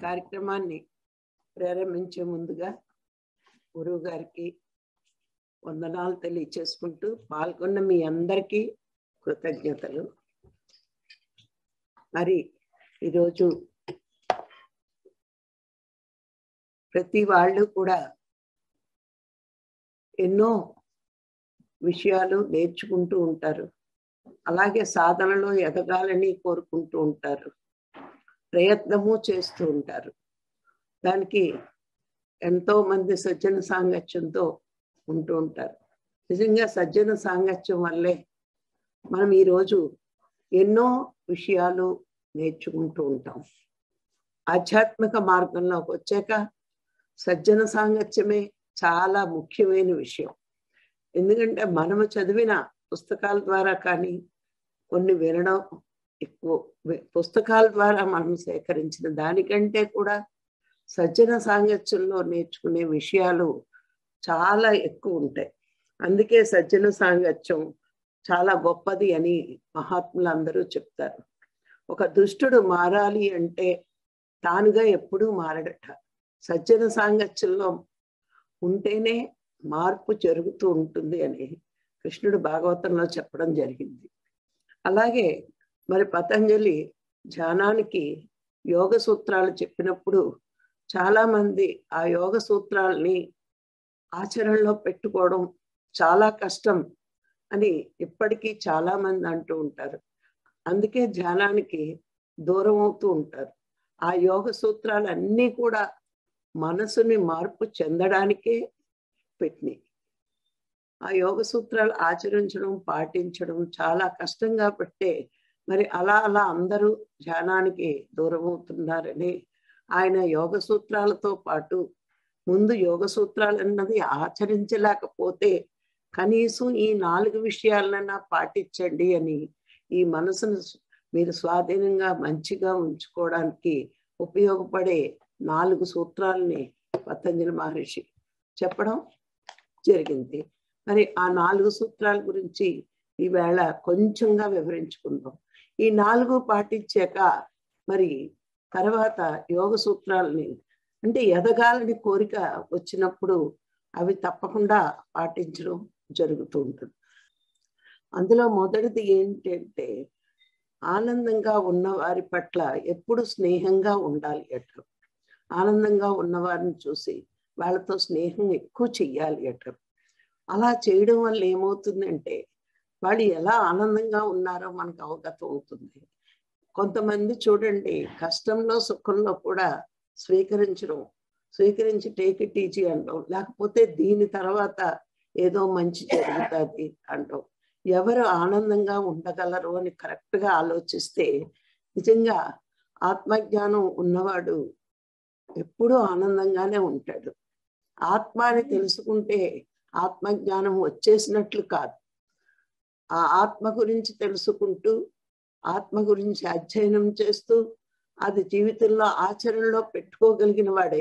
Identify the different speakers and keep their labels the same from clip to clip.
Speaker 1: కార్యక్రమాన్ని ప్రారంభించే ముందుగా గురువు గారికి వందనాలు తెలియచేసుకుంటూ పాల్గొన్న మీ అందరికీ కృతజ్ఞతలు మరి ఈరోజు ప్రతి వాళ్ళు కూడా ఎన్నో విషయాలు నేర్చుకుంటూ ఉంటారు అలాగే సాధనలో ఎదగాలని కోరుకుంటూ ఉంటారు ప్రయత్నము చేస్తూ ఉంటారు దానికి ఎంతో మంది సజ్జన సాంగత్యంతో ఉంటూ ఉంటారు నిజంగా సజ్జన సాంగత్యం వల్లే మనం ఈరోజు ఎన్నో విషయాలు నేర్చుకుంటూ ఉంటాం ఆధ్యాత్మిక మార్గంలోకి వచ్చాక సజ్జన సాంగత్యమే చాలా ముఖ్యమైన విషయం ఎందుకంటే మనము చదివిన పుస్తకాల ద్వారా కానీ కొన్ని వినడం ఎక్కువ పుస్తకాల ద్వారా మనం సేకరించిన దానికంటే కూడా సజ్జన సాంగత్యంలో నేర్చుకునే విషయాలు చాలా ఎక్కువ ఉంటాయి అందుకే సజ్జన సాంగత్యం చాలా గొప్పది అని మహాత్ములు అందరూ చెప్తారు ఒక దుష్టుడు మారాలి అంటే తానుగా ఎప్పుడూ మారడట సజ్జన సాంగత్యంలో ఉంటేనే మార్పు జరుగుతూ ఉంటుంది అని కృష్ణుడు భాగవతంలో చెప్పడం జరిగింది అలాగే మరి పతంజలి ధ్యానానికి యోగ సూత్రాలు చెప్పినప్పుడు చాలా మంది ఆ యోగ సూత్రాలని ఆచరణలో పెట్టుకోవడం చాలా కష్టం అని ఇప్పటికీ చాలా మంది అంటూ ఉంటారు అందుకే ధ్యానానికి దూరం అవుతూ ఉంటారు ఆ యోగ సూత్రాలు అన్నీ కూడా మనసుని మార్పు చెందడానికే పెట్టినాయి ఆ యోగ సూత్రాలు ఆచరించడం పాటించడం చాలా కష్టంగా పెట్టే మరి అలా అలా అందరూ ధ్యానానికి దూరం అవుతున్నారని ఆయన యోగ సూత్రాలతో పాటు ముందు యోగ సూత్రాలు అన్నది ఆచరించలేకపోతే కనీసం ఈ నాలుగు విషయాలన్నా పాటించండి అని ఈ మనసును మీరు స్వాధీనంగా మంచిగా ఉంచుకోవడానికి ఉపయోగపడే నాలుగు సూత్రాలని పతంజలి మహర్షి చెప్పడం జరిగింది మరి ఆ నాలుగు సూత్రాల గురించి ఈవేళ కొంచెంగా వివరించుకుందాం ఈ నాలుగు పాటించాక మరి తర్వాత యోగ సూత్రాలని అంటే ఎదగాలని కోరిక వచ్చినప్పుడు అవి తప్పకుండా పాటించడం జరుగుతూ ఉంటుంది అందులో మొదటిది ఏంటంటే ఆనందంగా ఉన్న వారి పట్ల ఎప్పుడు స్నేహంగా ఉండాలి అట ఆనందంగా ఉన్నవారిని చూసి వాళ్ళతో స్నేహం ఎక్కువ చెయ్యాలి అట అలా చేయడం వల్ల ఏమవుతుందంటే వాళ్ళు ఎలా ఆనందంగా ఉన్నారో మనకు అవగతం అవుతుంది కొంతమంది చూడండి కష్టంలో సుఖంలో కూడా స్వీకరించడం స్వీకరించి టేక్ ఇట్ ఈజీ అంటాం లేకపోతే దీని తర్వాత ఏదో మంచి జరుగుతుంది అంటాం ఎవరు ఆనందంగా ఉండగలరు అని కరెక్ట్గా ఆలోచిస్తే నిజంగా ఆత్మజ్ఞానం ఉన్నవాడు ఎప్పుడూ ఆనందంగానే ఉంటాడు ఆత్మ అని తెలుసుకుంటే ఆత్మజ్ఞానం వచ్చేసినట్లు కాదు ఆ ఆత్మ గురించి తెలుసుకుంటూ ఆత్మ గురించి అధ్యయనం చేస్తూ అది జీవితంలో ఆచరణలో పెట్టుకోగలిగిన వాడే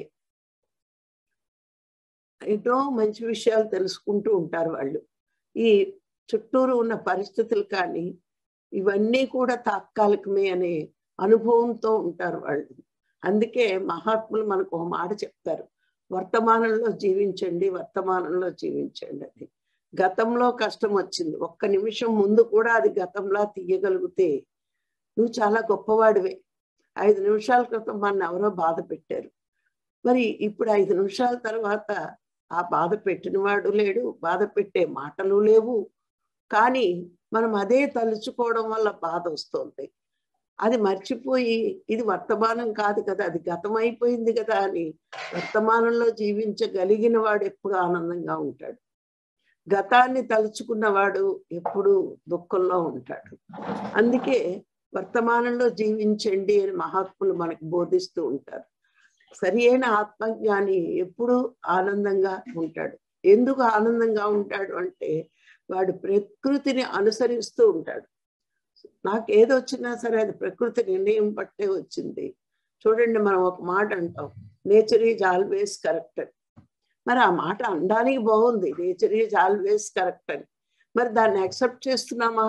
Speaker 1: ఎన్నో మంచి విషయాలు తెలుసుకుంటూ ఉంటారు వాళ్ళు ఈ చుట్టూరు ఉన్న పరిస్థితులు కానీ ఇవన్నీ కూడా తాత్కాలికమే అనే అనుభవంతో ఉంటారు వాళ్ళు అందుకే మహాత్ములు మనకు ఒక మాట చెప్తారు వర్తమానంలో జీవించండి వర్తమానంలో జీవించండి అని గతంలో కష్టం వచ్చింది ఒక్క నిమిషం ముందు కూడా అది గతంలా తీయగలిగితే నువ్వు చాలా గొప్పవాడివే ఐదు నిమిషాల క్రితం మన ఎవరో బాధ పెట్టారు మరి ఇప్పుడు ఐదు నిమిషాల తర్వాత ఆ బాధ పెట్టినవాడు లేడు బాధ పెట్టే మాటలు లేవు కానీ మనం అదే తలుచుకోవడం వల్ల బాధ వస్తుంది అది మర్చిపోయి ఇది వర్తమానం కాదు కదా అది గతం అయిపోయింది కదా అని వర్తమానంలో జీవించగలిగిన వాడు ఎప్పుడు ఆనందంగా ఉంటాడు గతాన్ని తలుచుకున్నవాడు ఎప్పుడు దుఃఖంలో ఉంటాడు అందుకే వర్తమానంలో జీవించండి అని మహాత్ములు మనకు బోధిస్తూ ఉంటారు సరి అయిన ఆత్మజ్ఞాని ఎప్పుడు ఆనందంగా ఉంటాడు ఎందుకు ఆనందంగా ఉంటాడు అంటే వాడు ప్రకృతిని అనుసరిస్తూ ఉంటాడు నాకు ఏది వచ్చినా సరే అది ప్రకృతి నిర్ణయం పట్టే వచ్చింది చూడండి మనం ఒక మాట అంటాం నేచర్ ఈజ్ ఆల్వేస్ కరెక్ట్ అని మరి ఆ మాట అనడానికి బాగుంది నేచర్ ఈజ్ ఆల్వేస్ కరెక్ట్ అని మరి దాన్ని యాక్సెప్ట్ చేస్తున్నామా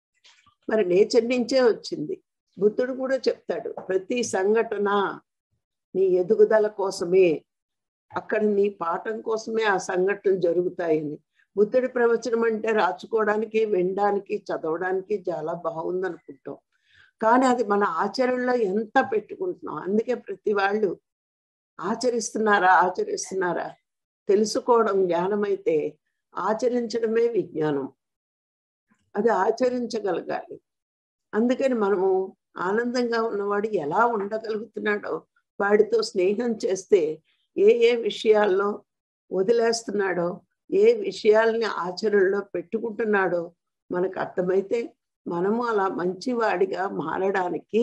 Speaker 1: మరి నేచర్ నుంచే వచ్చింది బుద్ధుడు కూడా చెప్తాడు ప్రతి సంఘటన నీ ఎదుగుదల కోసమే అక్కడ నీ పాఠం కోసమే ఆ సంఘటనలు జరుగుతాయని బుద్ధుడి ప్రవచనం అంటే రాచుకోవడానికి వినడానికి చదవడానికి చాలా బాగుంది అనుకుంటాం కానీ అది మన ఆచరణలో ఎంత పెట్టుకుంటున్నాం అందుకే ప్రతి వాళ్ళు ఆచరిస్తున్నారా ఆచరిస్తున్నారా తెలుసుకోవడం జ్ఞానమైతే ఆచరించడమే విజ్ఞానం అది ఆచరించగలగాలి అందుకని మనము ఆనందంగా ఉన్నవాడు ఎలా ఉండగలుగుతున్నాడో వాడితో స్నేహం చేస్తే ఏ ఏ విషయాల్లో వదిలేస్తున్నాడో ఏ విషయాల్ని ఆచరణలో పెట్టుకుంటున్నాడో మనకు అర్థమైతే మనము అలా మంచివాడిగా మారడానికి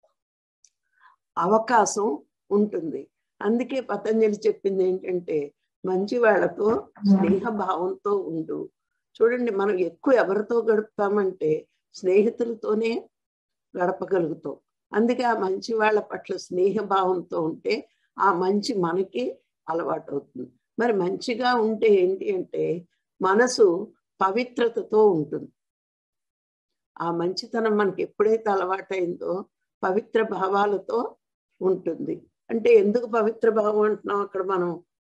Speaker 1: అవకాశం ఉంటుంది అందుకే పతంజలి చెప్పింది ఏంటంటే మంచి వాళ్ళతో స్నేహ భావంతో ఉండు చూడండి మనం ఎక్కువ ఎవరితో గడుపుతామంటే స్నేహితులతోనే గడపగలుగుతాం అందుకే ఆ మంచి వాళ్ళ పట్ల స్నేహ భావంతో ఉంటే ఆ మంచి మనకి అలవాటు అవుతుంది మరి మంచిగా ఉంటే ఏంటి అంటే మనసు పవిత్రతతో ఉంటుంది ఆ మంచితనం మనకి ఎప్పుడైతే అలవాటైందో పవిత్ర భావాలతో ఉంటుంది అంటే ఎందుకు పవిత్ర భావం అంటున్నాం అక్కడ మనం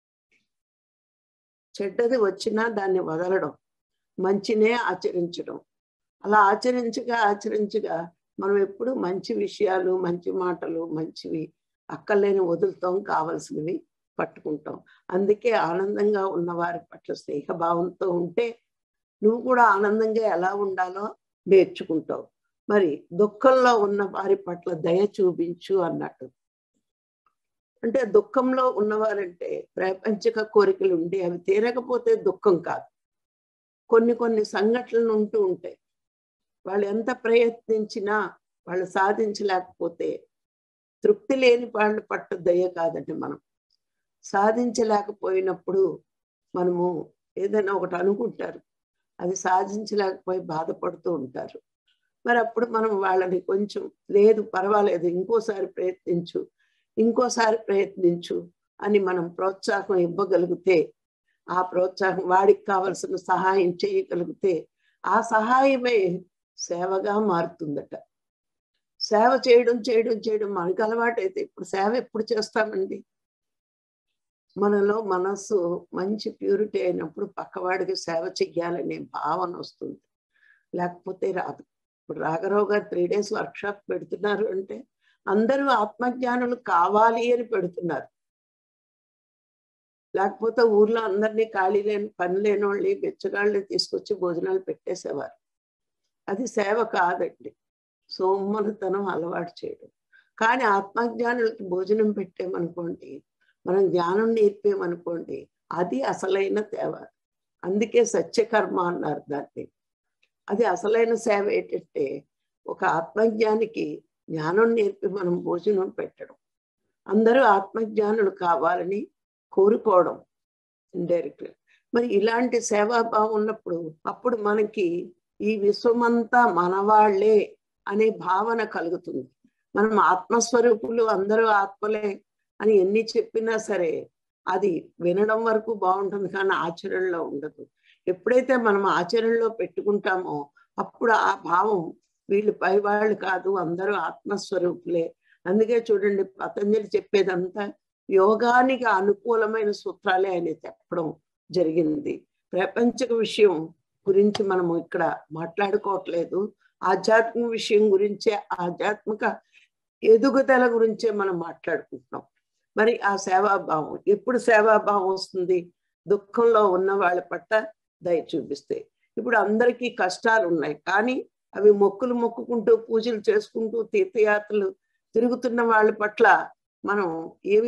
Speaker 1: చెడ్డది వచ్చినా దాన్ని వదలడం మంచినే ఆచరించడం అలా ఆచరించగా ఆచరించగా మనం ఎప్పుడు మంచి విషయాలు మంచి మాటలు మంచివి అక్కర్లేని వదులుతాం కావలసినవి పట్టుకుంటాం అందుకే ఆనందంగా ఉన్న వారి పట్ల స్నేహభావంతో ఉంటే నువ్వు కూడా ఆనందంగా ఎలా ఉండాలో నేర్చుకుంటావు మరి దుఃఖంలో ఉన్న వారి పట్ల దయ చూపించు అన్నట్టు అంటే దుఃఖంలో ఉన్నవారంటే ప్రపంచక కోరికలు ఉండి అవి తీరకపోతే దుఃఖం కాదు కొన్ని కొన్ని సంఘటనలు ఉంటూ ఉంటాయి వాళ్ళు ఎంత ప్రయత్నించినా వాళ్ళు సాధించలేకపోతే తృప్తి లేని వాళ్ళ పట్ల దయ కాదండి మనం సాధించలేకపోయినప్పుడు మనము ఏదైనా ఒకటి అనుకుంటారు అది సాధించలేకపోయి బాధపడుతూ ఉంటారు మరి అప్పుడు మనం వాళ్ళని కొంచెం లేదు పర్వాలేదు ఇంకోసారి ప్రయత్నించు ఇంకోసారి ప్రయత్నించు అని మనం ప్రోత్సాహం ఇవ్వగలిగితే ఆ ప్రోత్సాహం వాడికి కావలసిన సహాయం చేయగలిగితే ఆ సహాయమే సేవగా మారుతుందట సేవ చేయడం చేయడం చేయడం మనకు అలవాటైతే ఇప్పుడు సేవ ఎప్పుడు చేస్తామండి మనలో మనస్సు మంచి ప్యూరిటీ అయినప్పుడు పక్కవాడికి సేవ చెయ్యాలనే భావన వస్తుంది లేకపోతే రాదు ఇప్పుడు రాఘరావు గారు త్రీ డేస్ వర్క్షాప్ పెడుతున్నారు అంటే అందరూ ఆత్మజ్ఞానులు కావాలి అని పెడుతున్నారు లేకపోతే ఊర్లో అందరినీ ఖాళీ లేని పని లేని వాళ్ళని బెచ్చగాళ్ళని తీసుకొచ్చి భోజనాలు పెట్టేసేవారు అది సేవ కాదండి సోమనతనం అలవాటు చేయడం కానీ ఆత్మజ్ఞానులకి భోజనం పెట్టామనుకోండి మనం జ్ఞానం నేర్పామనుకోండి అది అసలైన సేవ అందుకే సత్యకర్మ అన్నారు దాన్ని అది అసలైన సేవ ఏంటంటే ఒక ఆత్మజ్ఞానికి జ్ఞానం నేర్పి మనం భోజనం పెట్టడం అందరూ ఆత్మజ్ఞానులు కావాలని కోరుకోవడం ఇండైరెక్ట్ మరి ఇలాంటి సేవాభావం ఉన్నప్పుడు అప్పుడు మనకి ఈ విశ్వమంతా మనవాళ్లే అనే భావన కలుగుతుంది మనం ఆత్మస్వరూపులు అందరూ ఆత్మలే అని ఎన్ని చెప్పినా సరే అది వినడం వరకు బాగుంటుంది కానీ ఆచరణలో ఉండదు ఎప్పుడైతే మనం ఆచరణలో పెట్టుకుంటామో అప్పుడు ఆ భావం వీళ్ళు పై వాళ్ళు కాదు అందరూ ఆత్మస్వరూపులే అందుకే చూడండి పతంజలి చెప్పేదంతా యోగానికి అనుకూలమైన సూత్రాలే ఆయన చెప్పడం జరిగింది ప్రపంచక విషయం గురించి మనము ఇక్కడ మాట్లాడుకోవట్లేదు ఆధ్యాత్మిక విషయం గురించే ఆధ్యాత్మిక ఎదుగుదల గురించే మనం మాట్లాడుకుంటున్నాం మరి ఆ సేవాభావం ఎప్పుడు సేవాభావం వస్తుంది దుఃఖంలో ఉన్న వాళ్ళ పట్ల దయ చూపిస్తే ఇప్పుడు అందరికీ కష్టాలు ఉన్నాయి కానీ అవి మొక్కులు మొక్కుకుంటూ పూజలు చేసుకుంటూ తీర్థయాత్రలు తిరుగుతున్న వాళ్ళ పట్ల మనం ఏమి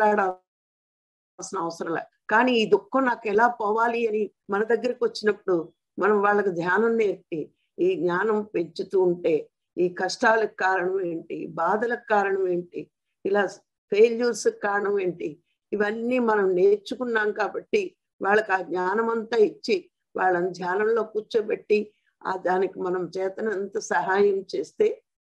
Speaker 1: మాట్లాడాల్సిన అవసరం లే కానీ ఈ దుఃఖం నాకు ఎలా పోవాలి అని మన దగ్గరికి వచ్చినప్పుడు మనం వాళ్ళకి ధ్యానం నేర్పి ఈ జ్ఞానం పెంచుతూ ఉంటే ఈ కష్టాలకు కారణం ఏంటి బాధలకు కారణం ఏంటి ఇలా ఫెయిల్యూర్స్ కారణం ఏంటి ఇవన్నీ మనం నేర్చుకున్నాం కాబట్టి వాళ్ళకి ఆ జ్ఞానం అంతా ఇచ్చి వాళ్ళని ధ్యానంలో కూర్చోబెట్టి ఆ దానికి మనం చేతనంత సహాయం చేస్తే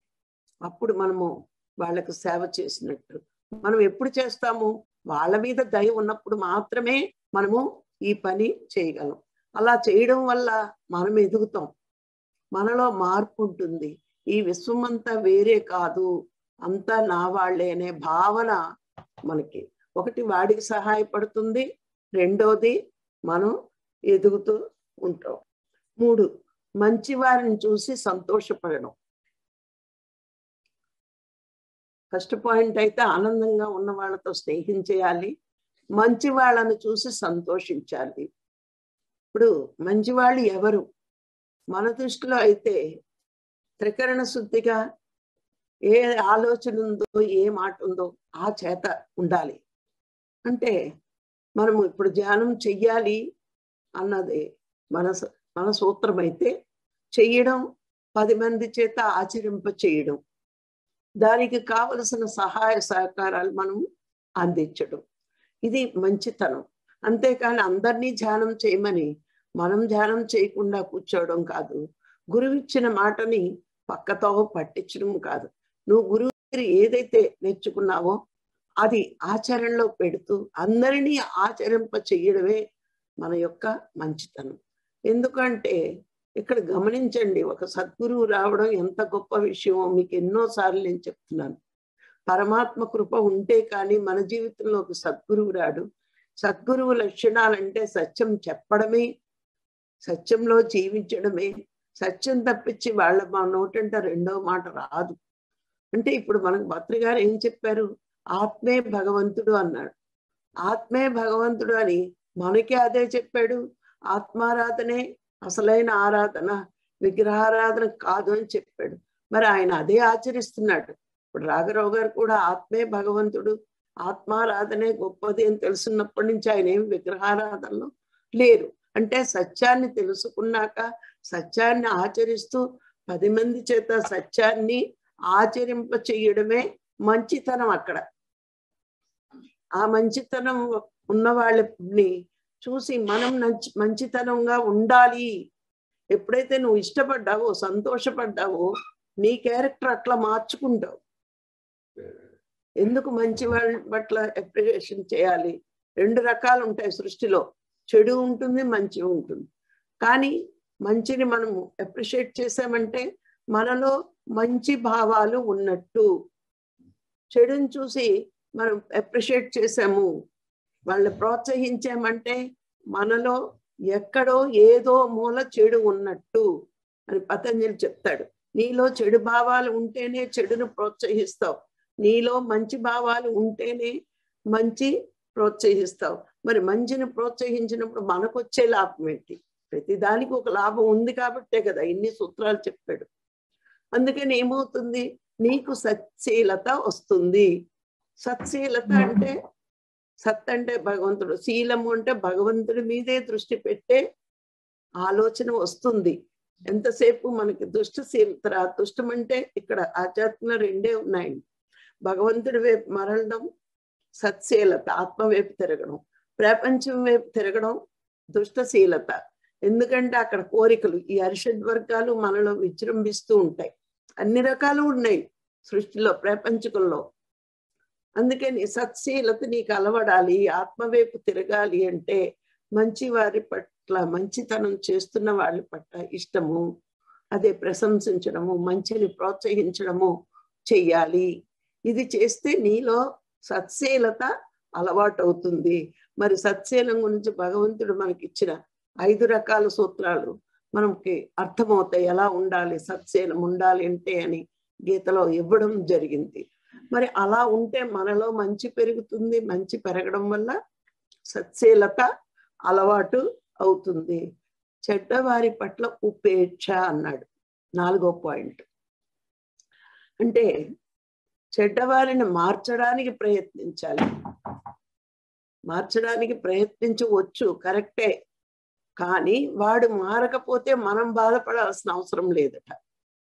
Speaker 1: అప్పుడు మనము వాళ్ళకు సేవ చేసినట్టు మనం ఎప్పుడు చేస్తాము వాళ్ళ మీద దయ ఉన్నప్పుడు మాత్రమే మనము ఈ పని చేయగలం అలా చేయడం వల్ల మనం ఎదుగుతాం మనలో మార్పు ఉంటుంది ఈ విశ్వం అంతా వేరే కాదు అంతా నా వాళ్ళే అనే భావన మనకి ఒకటి వాడికి సహాయపడుతుంది రెండోది మనం ఎదుగుతూ ఉంటాం మూడు మంచి వారిని చూసి సంతోషపడడం ఫస్ట్ పాయింట్ అయితే ఆనందంగా ఉన్న వాళ్ళతో స్నేహం చేయాలి మంచి వాళ్ళని చూసి సంతోషించాలి ఇప్పుడు మంచి వాళ్ళు ఎవరు మన దృష్టిలో అయితే త్రికరణ శుద్ధిగా ఏ ఆలోచన ఉందో ఏ మాట ఉందో ఆ చేత ఉండాలి అంటే మనము ఇప్పుడు ధ్యానం చెయ్యాలి అన్నది మన స- మన సూత్రం అయితే చెయ్యడం పది మంది చేత ఆచరింప చేయడం దానికి కావలసిన సహాయ సహకారాలు మనం అందించడం ఇది మంచితనం అంతేకాని అందరినీ ధ్యానం చేయమని మనం ధ్యానం చేయకుండా కూర్చోవడం కాదు గురువు ఇచ్చిన మాటని పక్కతో పట్టించడం కాదు నువ్వు గురువు దగ్గర ఏదైతే నేర్చుకున్నావో అది ఆచరణలో పెడుతూ అందరినీ ఆచరింప చెయ్యడమే మన యొక్క మంచితనం ఎందుకంటే ఇక్కడ గమనించండి ఒక సద్గురువు రావడం ఎంత గొప్ప విషయమో మీకు ఎన్నోసార్లు నేను చెప్తున్నాను పరమాత్మ కృప ఉంటే కానీ మన జీవితంలో ఒక సద్గురువు రాడు సద్గురువు లక్షణాలంటే సత్యం చెప్పడమే సత్యంలో జీవించడమే సత్యం తప్పించి వాళ్ళ మా నోటంట రెండో మాట రాదు అంటే ఇప్పుడు మనకు భద్రి గారు ఏం చెప్పారు ఆత్మే భగవంతుడు అన్నాడు ఆత్మే భగవంతుడు అని మనకి అదే చెప్పాడు ఆత్మారాధనే అసలైన ఆరాధన విగ్రహారాధన కాదు అని చెప్పాడు మరి ఆయన అదే ఆచరిస్తున్నాడు ఇప్పుడు రాఘరావు గారు కూడా ఆత్మే భగవంతుడు ఆత్మారాధనే గొప్పది అని తెలుసున్నప్పటి నుంచి ఆయన ఏం విగ్రహారాధనలో లేరు అంటే సత్యాన్ని తెలుసుకున్నాక సత్యాన్ని ఆచరిస్తూ పది మంది చేత సత్యాన్ని ఆచరింప చెయ్యడమే మంచితనం అక్కడ ఆ మంచితనం ఉన్న వాళ్ళని చూసి మనం మంచి మంచితనంగా ఉండాలి ఎప్పుడైతే నువ్వు ఇష్టపడ్డావో సంతోషపడ్డావో నీ క్యారెక్టర్ అట్లా మార్చుకుంటావు ఎందుకు మంచి వాళ్ళ పట్ల అప్రిషియేషన్ చేయాలి రెండు రకాలు ఉంటాయి సృష్టిలో చెడు ఉంటుంది మంచి ఉంటుంది కానీ మంచిని మనము అప్రిషియేట్ చేసామంటే మనలో మంచి భావాలు ఉన్నట్టు చెడుని చూసి మనం అప్రిషియేట్ చేసాము వాళ్ళని ప్రోత్సహించామంటే మనలో ఎక్కడో ఏదో మూల చెడు ఉన్నట్టు అని పతంజలి చెప్తాడు నీలో చెడు భావాలు ఉంటేనే చెడును ప్రోత్సహిస్తావు నీలో మంచి భావాలు ఉంటేనే మంచి ప్రోత్సహిస్తావు మరి మంచిని ప్రోత్సహించినప్పుడు మనకు వచ్చే లాభం ఏంటి ప్రతిదానికి ఒక లాభం ఉంది కాబట్టే కదా ఇన్ని సూత్రాలు చెప్పాడు అందుకని ఏమవుతుంది నీకు సత్శీలత వస్తుంది సత్శీలత అంటే సత్ అంటే భగవంతుడు శీలము అంటే భగవంతుడి మీదే దృష్టి పెట్టే ఆలోచన వస్తుంది ఎంతసేపు మనకి దుష్టశీలత రా దుష్టం అంటే ఇక్కడ ఆధ్యాత్మ రెండే ఉన్నాయండి భగవంతుడి వైపు మరలడం సత్శీలత ఆత్మ వైపు తిరగడం ప్రపంచం వైపు తిరగడం దుష్టశీలత ఎందుకంటే అక్కడ కోరికలు ఈ అరిషడ్ వర్గాలు మనలో విజృంభిస్తూ ఉంటాయి అన్ని రకాలు ఉన్నాయి సృష్టిలో ప్రపంచకంలో అందుకని సత్శీలత నీకు అలవడాలి ఆత్మ వైపు తిరగాలి అంటే మంచి వారి పట్ల మంచితనం చేస్తున్న వాళ్ళ పట్ల ఇష్టము అదే ప్రశంసించడము మంచిని ప్రోత్సహించడము చెయ్యాలి ఇది చేస్తే నీలో సత్శీలత అలవాటు అవుతుంది మరి సత్శీలం గురించి భగవంతుడు మనకి ఇచ్చిన ఐదు రకాల సూత్రాలు మనకి అర్థమవుతాయి ఎలా ఉండాలి సత్శీలం ఉండాలి అంటే అని గీతలో ఇవ్వడం జరిగింది మరి అలా ఉంటే మనలో మంచి పెరుగుతుంది మంచి పెరగడం వల్ల సత్శీలత అలవాటు అవుతుంది చెడ్డవారి పట్ల ఉపేక్ష అన్నాడు నాలుగో పాయింట్ అంటే చెడ్డవారిని మార్చడానికి ప్రయత్నించాలి మార్చడానికి ప్రయత్నించవచ్చు కరెక్టే కానీ వాడు మారకపోతే మనం బాధపడాల్సిన అవసరం లేదట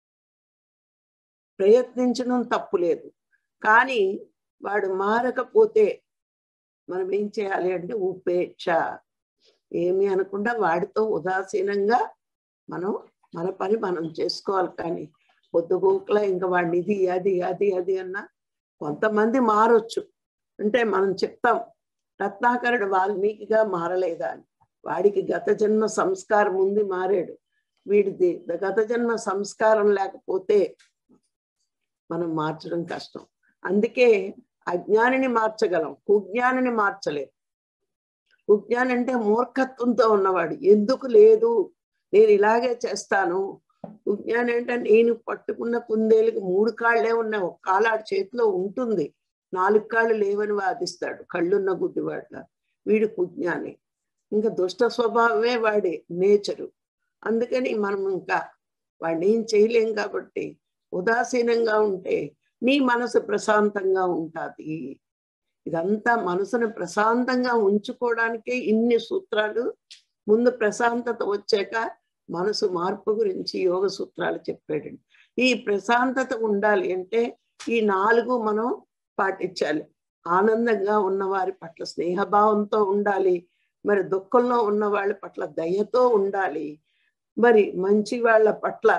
Speaker 1: ప్రయత్నించడం తప్పు లేదు కానీ వాడు మారకపోతే మనం ఏం చేయాలి అంటే ఉపేక్ష ఏమి అనకుండా వాడితో ఉదాసీనంగా మనం మన పని మనం చేసుకోవాలి కానీ పొద్దుగోకుల ఇంకా వాడిని ఇది అది అది అది అన్న కొంతమంది మారొచ్చు అంటే మనం చెప్తాం రత్నాకరుడు వాల్మీకిగా మారలేదా అని వాడికి గత జన్మ సంస్కారం ఉంది మారాడు వీడిది గత జన్మ సంస్కారం లేకపోతే మనం మార్చడం కష్టం అందుకే అజ్ఞానిని మార్చగలం కుజ్ఞానిని మార్చలేం కుజ్ఞాని అంటే మూర్ఖత్వంతో ఉన్నవాడు ఎందుకు లేదు నేను ఇలాగే చేస్తాను కుజ్ఞాని అంటే నేను పట్టుకున్న కుందేలుకి మూడు కాళ్ళే ఉన్నాయి ఒక కాలాడు చేతిలో ఉంటుంది నాలుగు కాళ్ళు లేవని వాదిస్తాడు కళ్ళున్న గుడ్డివాడ్ల వీడు కుజ్ఞాని ఇంకా దుష్ట స్వభావమే వాడి నేచరు అందుకని మనం ఇంకా వాడిని ఏం చేయలేం కాబట్టి ఉదాసీనంగా ఉంటే నీ మనసు ప్రశాంతంగా ఉంటుంది ఇదంతా మనసును ప్రశాంతంగా ఉంచుకోవడానికే ఇన్ని సూత్రాలు ముందు ప్రశాంతత వచ్చాక మనసు మార్పు గురించి యోగ సూత్రాలు చెప్పాడండి ఈ ప్రశాంతత ఉండాలి అంటే ఈ నాలుగు మనం పాటించాలి ఆనందంగా ఉన్న వారి పట్ల స్నేహభావంతో ఉండాలి మరి దుఃఖంలో ఉన్న వాళ్ళ పట్ల దయతో ఉండాలి మరి మంచి వాళ్ళ పట్ల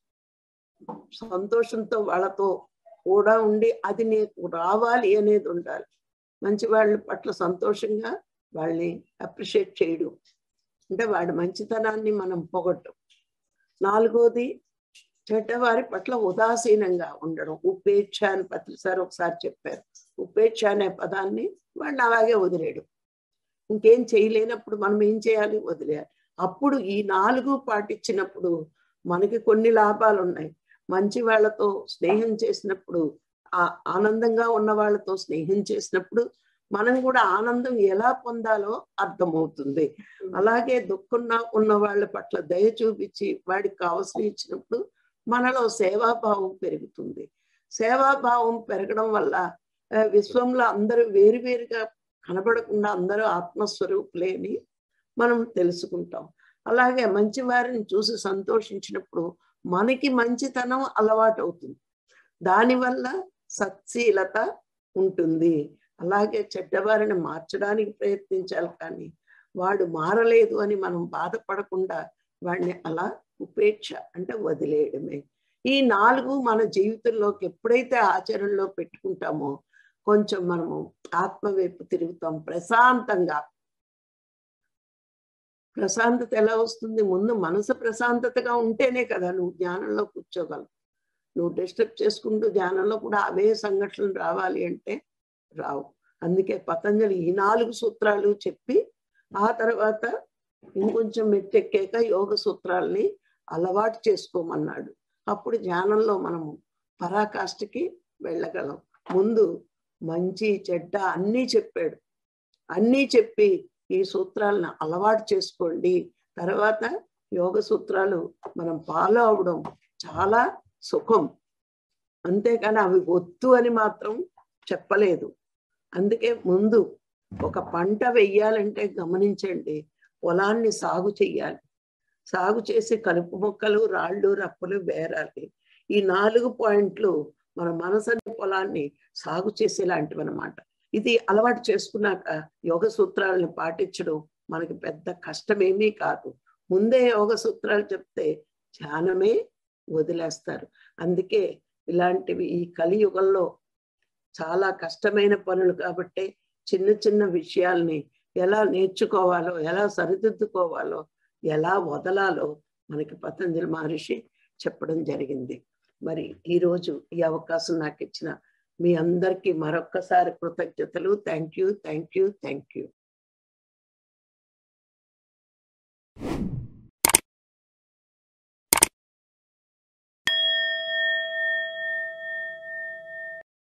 Speaker 1: సంతోషంతో వాళ్ళతో కూడా ఉండి అది నీకు రావాలి అనేది ఉండాలి మంచి వాళ్ళ పట్ల సంతోషంగా వాళ్ళని అప్రిషియేట్ చేయడం అంటే వాడి మంచితనాన్ని మనం పొగట్టం నాలుగోది చెడ్డవారి పట్ల ఉదాసీనంగా ఉండడం ఉపేక్ష అని పత్రి సార్ ఒకసారి చెప్పారు ఉపేక్ష అనే పదాన్ని వాడిని అలాగే వదిలేయడం ఇంకేం చేయలేనప్పుడు మనం ఏం చేయాలి వదిలేయాలి అప్పుడు ఈ నాలుగు పాటించినప్పుడు మనకి కొన్ని లాభాలు ఉన్నాయి మంచి వాళ్ళతో స్నేహం చేసినప్పుడు ఆ ఆనందంగా ఉన్న వాళ్ళతో స్నేహం చేసినప్పుడు మనం కూడా ఆనందం ఎలా పొందాలో అర్థమవుతుంది అలాగే దుఃఖంగా ఉన్న వాళ్ళ పట్ల దయ చూపించి వాడికి కావలసిన ఇచ్చినప్పుడు మనలో సేవాభావం పెరుగుతుంది సేవాభావం పెరగడం వల్ల విశ్వంలో అందరూ వేరువేరుగా కనబడకుండా అందరూ ఆత్మస్వరూపులే అని మనం తెలుసుకుంటాం అలాగే మంచి వారిని చూసి సంతోషించినప్పుడు మనకి మంచితనం అలవాటు అవుతుంది దానివల్ల సత్శీలత ఉంటుంది అలాగే చెడ్డవారిని మార్చడానికి ప్రయత్నించాలి కానీ వాడు మారలేదు అని మనం బాధపడకుండా వాడిని అలా ఉపేక్ష అంటే వదిలేయడమే ఈ నాలుగు మన జీవితంలోకి ఎప్పుడైతే ఆచరణలో పెట్టుకుంటామో కొంచెం మనము ఆత్మ వైపు తిరుగుతాం ప్రశాంతంగా ప్రశాంతత ఎలా వస్తుంది ముందు మనసు ప్రశాంతతగా ఉంటేనే కదా నువ్వు జ్ఞానంలో కూర్చోగలవు నువ్వు డిస్టర్బ్ చేసుకుంటూ ధ్యానంలో కూడా అవే సంఘటనలు రావాలి అంటే రావు అందుకే పతంజలి ఈ నాలుగు సూత్రాలు చెప్పి ఆ తర్వాత ఇంకొంచెం మెట్టెక్కాక యోగ సూత్రాల్ని అలవాటు చేసుకోమన్నాడు అప్పుడు ధ్యానంలో మనము పరాకాష్ఠకి వెళ్ళగలం ముందు మంచి చెడ్డ అన్నీ చెప్పాడు అన్నీ చెప్పి ఈ సూత్రాలను అలవాటు చేసుకోండి తర్వాత యోగ సూత్రాలు మనం ఫాలో అవడం చాలా సుఖం అంతేకాని అవి వద్దు అని మాత్రం చెప్పలేదు అందుకే ముందు ఒక పంట వెయ్యాలంటే గమనించండి పొలాన్ని సాగు చెయ్యాలి సాగు చేసి కలుపు మొక్కలు రాళ్ళు రప్పలు వేరాలి ఈ నాలుగు పాయింట్లు మన మనసని పొలాన్ని సాగు చేసేలాంటివి అనమాట ఇది అలవాటు చేసుకున్నాక యోగ సూత్రాలను పాటించడం మనకి పెద్ద కష్టమేమీ కాదు ముందే యోగ సూత్రాలు చెప్తే ధ్యానమే వదిలేస్తారు అందుకే ఇలాంటివి ఈ కలియుగంలో చాలా కష్టమైన పనులు కాబట్టి చిన్న చిన్న విషయాల్ని ఎలా నేర్చుకోవాలో ఎలా సరిదిద్దుకోవాలో ఎలా వదలాలో మనకి పతంజలి మహర్షి చెప్పడం జరిగింది మరి ఈరోజు ఈ అవకాశం నాకు ఇచ్చిన మీ అందరికీ మరొక్కసారి కృతజ్ఞతలు thank you thank you thank you